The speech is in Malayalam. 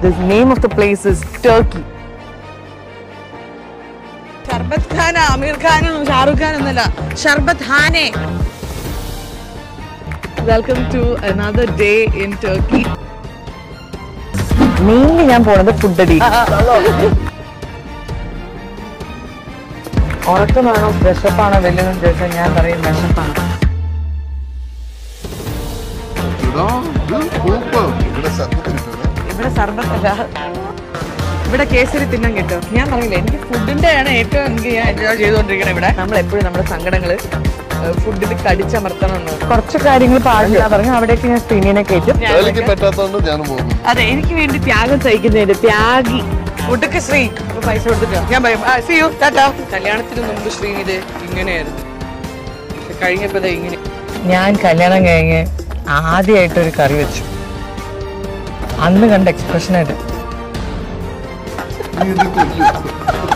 The name of the place is Turkey. ഷർബത്ത് Khan അമീർ ഖാനും ഷാറുഖ് ഖാൻ ഒന്നല്ല ഷർബത്ത് ഖാനെ welcome to another day in Turkey mainly ഞാൻ പോണത് ഫുഡ് അടി ഉറക്കമാണോ വിശപ്പാണോ വല്ലതും ചോദിച്ചാൽ ഞാൻ പറയും വിശപ്പാണ് ഇതാ, ഇത് സൂപ്പർ. ഇവിടെ സർവ്വത്തിന് ഇട്ടത്. ഇവിടെ സർബത്തല്ല ഇവിടെ കേസരി തിന്നാൻ കിട്ടും ഞാൻ പറഞ്ഞില്ല എനിക്ക് ഫുഡിന്റെ ആണ് ഏറ്റവും എനിക്ക് ഞാൻ എൻജോയ് ചെയ്തുകൊണ്ടിരിക്കുന്നത് ഇവിടെ നമ്മൾ എപ്പോഴും നമ്മുടെ സങ്കടങ്ങള് ഫുഡിൽ കടിച്ചമർത്തണം എന്ന് കുറച്ച് കാര്യങ്ങൾ പാടില്ല പറഞ്ഞു അവിടേക്ക് ഞാൻ സ്ക്രീനിനെ കയറ്റും എനിക്ക് പറ്റാത്തതുകൊണ്ട് ഞാനും പോകുന്നു അതെ എനിക്ക് വേണ്ടി ത്യാഗം സഹിക്കുന്നതിന്റെ ത്യാഗി ഒടുക്ക ശ്രീ ഇപ്പൊ പൈസ കൊടുത്തിട്ടോ ഞാൻ പറയും സി യു ടാറ്റാ കല്യാണത്തിന് മുമ്പ് ശ്രീ ഇത് ഇങ്ങനെയായിരുന്നു പക്ഷെ കഴിഞ്ഞപ്പോ ദേ ഇങ്ങനെ ഞാൻ കല്യാണം കഴിഞ്ഞ് ആദ്യമായിട്ടൊരു കറി വെച്ചു അന്ന് കണ്ട എക്സ്പ്രഷനായിട്ട് നീ ഇത് കൊല്ലും.